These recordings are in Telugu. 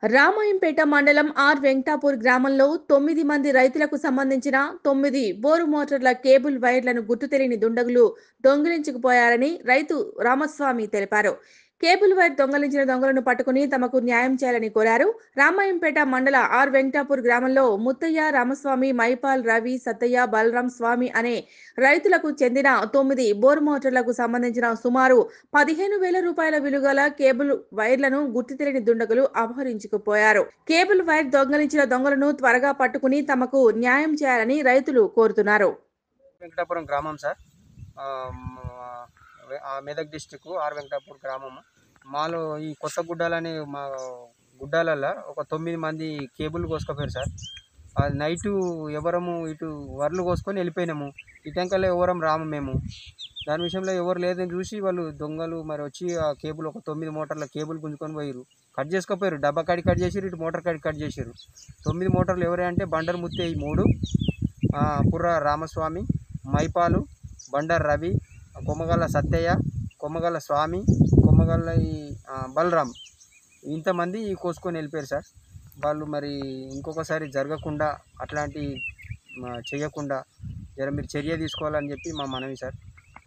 రామాయంపేట మండలం ఆర్ వెంకటాపూర్ గ్రామంలో తొమ్మిది మంది రైతులకు సంబంధించిన తొమ్మిది బోరు మోటార్ల కేబుల్ వైర్లను గుర్తు తెలియని దుండగులు దొంగిలించుకుపోయారని రైతు రామస్వామి తెలిపారు కేబుల్ వైర్ దొంగలించిన దొంగలను పట్టుకుని తమకు న్యాయం చేయాలని కోరారు రామాయంపేట మండల ఆర్ వెంకటాపూర్ గ్రామంలో ముత్తయ్య రామస్వామి మైపాల్ రవి సత్తయ్య బలరాం స్వామి అనే రైతులకు చెందిన తొమ్మిది బోర్ మోటార్లకు సంబంధించిన సుమారు పదిహేను వేల రూపాయల విలువగల కేబుల్ వైర్లను గుర్తు తెలియని దుండగులు అపహరించుకుపోయారు కేబుల్ వైర్ దొంగలించిన దొంగలను త్వరగా పట్టుకుని తమకు న్యాయం చేయాలని రైతులు కోరుతున్నారు వెంకటాపురం గ్రామం సార్ ఆ, మ- ఆ మెదక్ డిస్టిక్ ఆర్ వెంకటాపూర్ గ్రామము మాలో ఈ కొత్త గుడ్డాలని మా గుడ్డాలల్లో ఒక తొమ్మిది మంది కేబుల్ కోసుకపోయారు సార్ ఆ నైటు ఎవరము ఇటు వర్లు కోసుకొని వెళ్ళిపోయినాము ఇటంకల్లో ఎవరం రాము మేము దాని విషయంలో ఎవరు లేదని చూసి వాళ్ళు దొంగలు మరి వచ్చి ఆ కేబుల్ ఒక తొమ్మిది మోటార్ల కేబుల్ గుంజుకొని పోయారు కట్ చేసుకోపోయారు డబ్బా కాడి కట్ చేసిరు ఇటు మోటార్ కాడి కట్ చేసిరు తొమ్మిది మోటార్లు ఎవరే అంటే బండర్ ముత్తే ఈ మూడు ఆ, పుర్ర రామస్వామి మైపాలు బండర్ రవి కొమ్మగల్ల సత్తయ్య కొమ్మగల్ల స్వామి కొమ్మగల్ల ఈ ఆ, బలరాం ఇంతమంది కోసుకొని వెళ్ళిపోయారు సార్ వాళ్ళు మరి ఇంకొకసారి జరగకుండా అట్లాంటి ఆ, చేయకుండా జర మీరు చర్య తీసుకోవాలని చెప్పి మా మనవి సార్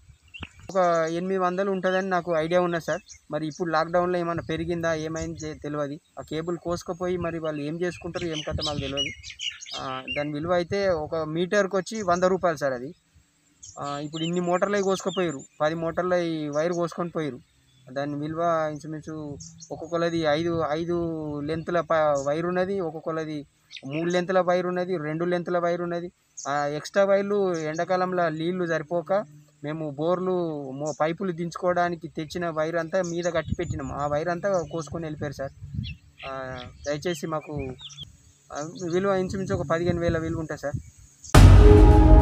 ఒక ఎనిమిది వందలు ఉంటుందని నాకు ఐడియా ఉన్నది సార్ మరి ఇప్పుడు లాక్డౌన్లో ఏమైనా పెరిగిందా ఏమైంది చే- తెలియదు ఆ కేబుల్ కోసుకుపోయి మరి వాళ్ళు ఏం చేసుకుంటారు ఏం కథ మాకు తెలియదు ఆ, దాని విలువ అయితే ఒక మీటర్కి వచ్చి వంద రూపాయలు సార్ అది ఆ, ఇప్పుడు ఇన్ని మోటార్లు అవి కోసుకుపోయారు పది మోటార్లు ఈ వైర్ కోసుకొని పోయారు దాని విలువ ఇంచుమించు ఒక్కొక్కలది ఐదు ఐదు లెంతుల ప వైర్ ఉన్నది ఒక్కొక్కలది మూడు లెంతుల వైర్ ఉన్నది రెండు లెంతుల వైర్ ఉన్నది ఆ ఎక్స్ట్రా వైర్లు ఎండాకాలంలో నీళ్లు సరిపోక మేము బోర్లు మో పైపులు దించుకోవడానికి తెచ్చిన వైర్ అంతా మీద కట్టి పెట్టినాం ఆ వైర్ అంతా కోసుకొని వెళ్ళిపోయారు సార్ ఆ, దయచేసి మాకు ఆ, విలువ ఇంచుమించు ఒక పదిహేను వేల విలువ ఉంటుంది సార్